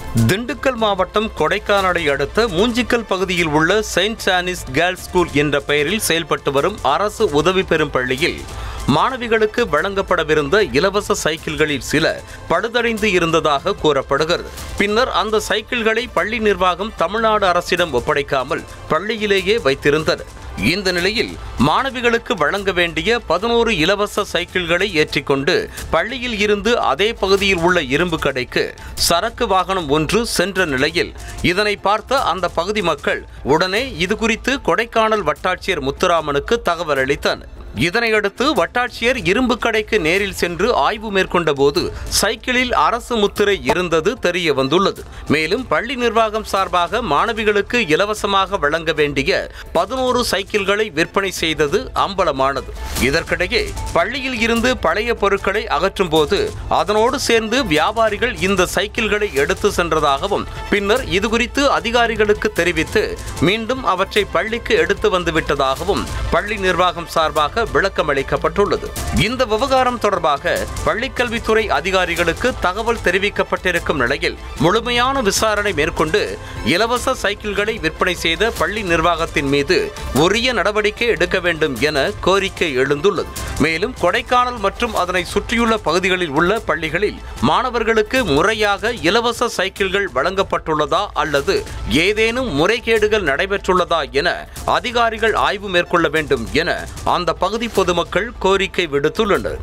திண்டுக்கல் மாவட்டம் கொடைக்கானலை அடுத்த மூஞ்சிக்கல் பகுதியில் உள்ள செயின்ட் சானிஸ் கேர்ள்ஸ் ஸ்கூல் என்ற பெயரில் செயல்பட்டு வரும் அரசு உதவி பெறும் பள்ளியில் மாணவிகளுக்கு வழங்கப்படவிருந்த இலவச சைக்கிள்களில் சில பழுதடைந்து இருந்ததாக கூறப்படுகிறது பின்னர் அந்த சைக்கிள்களை பள்ளி நிர்வாகம் தமிழ்நாடு அரசிடம் ஒப்படைக்காமல் பள்ளியிலேயே வைத்திருந்தனர் இந்த நிலையில் மாணவிகளுக்கு வழங்க வேண்டிய பதினோரு இலவச சைக்கிள்களை ஏற்றிக்கொண்டு பள்ளியில் இருந்து அதே பகுதியில் உள்ள இரும்பு கடைக்கு சரக்கு வாகனம் ஒன்று சென்ற நிலையில் இதனை பார்த்த அந்த பகுதி மக்கள் உடனே இது குறித்து கொடைக்கானல் வட்டாட்சியர் முத்துராமனுக்கு தகவல் அளித்தனர் இதனையடுத்து வட்டாட்சியர் இரும்பு கடைக்கு நேரில் சென்று ஆய்வு மேற்கொண்ட போது சைக்கிளில் அரசு முத்திரை இருந்தது தெரிய வந்துள்ளது மேலும் பள்ளி நிர்வாகம் சார்பாக மாணவிகளுக்கு இலவசமாக வழங்க வேண்டிய பதினோரு சைக்கிள்களை விற்பனை செய்தது அம்பலமானது இதற்கிடையே பள்ளியில் இருந்து பழைய பொருட்களை அகற்றும் போது அதனோடு சேர்ந்து வியாபாரிகள் இந்த சைக்கிள்களை எடுத்து சென்றதாகவும் பின்னர் இதுகுறித்து அதிகாரிகளுக்கு தெரிவித்து மீண்டும் அவற்றை பள்ளிக்கு எடுத்து வந்து விட்டதாகவும் பள்ளி நிர்வாகம் சார்பாக விளக்கம் அளிக்கப்பட்டுள்ளது இந்த விவகாரம் தொடர்பாக பள்ளிக்கல்வித்துறை அதிகாரிகளுக்கு தகவல் தெரிவிக்கப்பட்டிருக்கும் நிலையில் முழுமையான விசாரணை மேற்கொண்டு இலவச சைக்கிள்களை விற்பனை செய்த பள்ளி நிர்வாகத்தின் மீது உரிய நடவடிக்கை எடுக்க வேண்டும் என கோரிக்கை எழுந்துள்ளது மேலும் கொடைக்கானல் மற்றும் அதனை சுற்றியுள்ள பகுதிகளில் உள்ள பள்ளிகளில் மாணவர்களுக்கு முறையாக இலவச சைக்கிள்கள் வழங்கப்பட்டுள்ளதா அல்லது ஏதேனும் முறைகேடுகள் நடைபெற்றுள்ளதா என அதிகாரிகள் ஆய்வு மேற்கொள்ள வேண்டும் என அந்த பகுதி பொதுமக்கள் கோரிக்கை விடுத்துள்ளனர்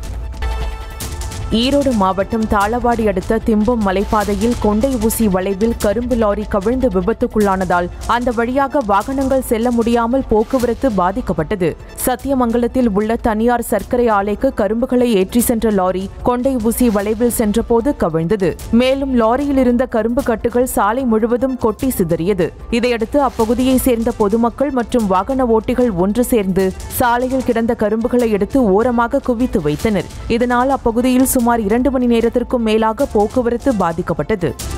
ஈரோடு மாவட்டம் தாளவாடி அடுத்த திம்பம் மலைப்பாதையில் கொண்டை ஊசி வளைவில் கரும்பு லாரி கவிழ்ந்து விபத்துக்குள்ளானதால் அந்த வழியாக வாகனங்கள் செல்ல முடியாமல் போக்குவரத்து பாதிக்கப்பட்டது சத்தியமங்கலத்தில் உள்ள தனியார் சர்க்கரை ஆலைக்கு கரும்புகளை ஏற்றி சென்ற லாரி கொண்டை ஊசி வளைவில் சென்றபோது கவிழ்ந்தது மேலும் லாரியில் இருந்த கரும்பு கட்டுகள் சாலை முழுவதும் கொட்டி சிதறியது இதையடுத்து அப்பகுதியை சேர்ந்த பொதுமக்கள் மற்றும் வாகன ஓட்டிகள் ஒன்று சேர்ந்து சாலையில் கிடந்த கரும்புகளை எடுத்து ஓரமாக குவித்து வைத்தனர் இதனால் அப்பகுதியில் சுமார் இரண்டு மணி நேரத்திற்கும் மேலாக போக்குவரத்து பாதிக்கப்பட்டது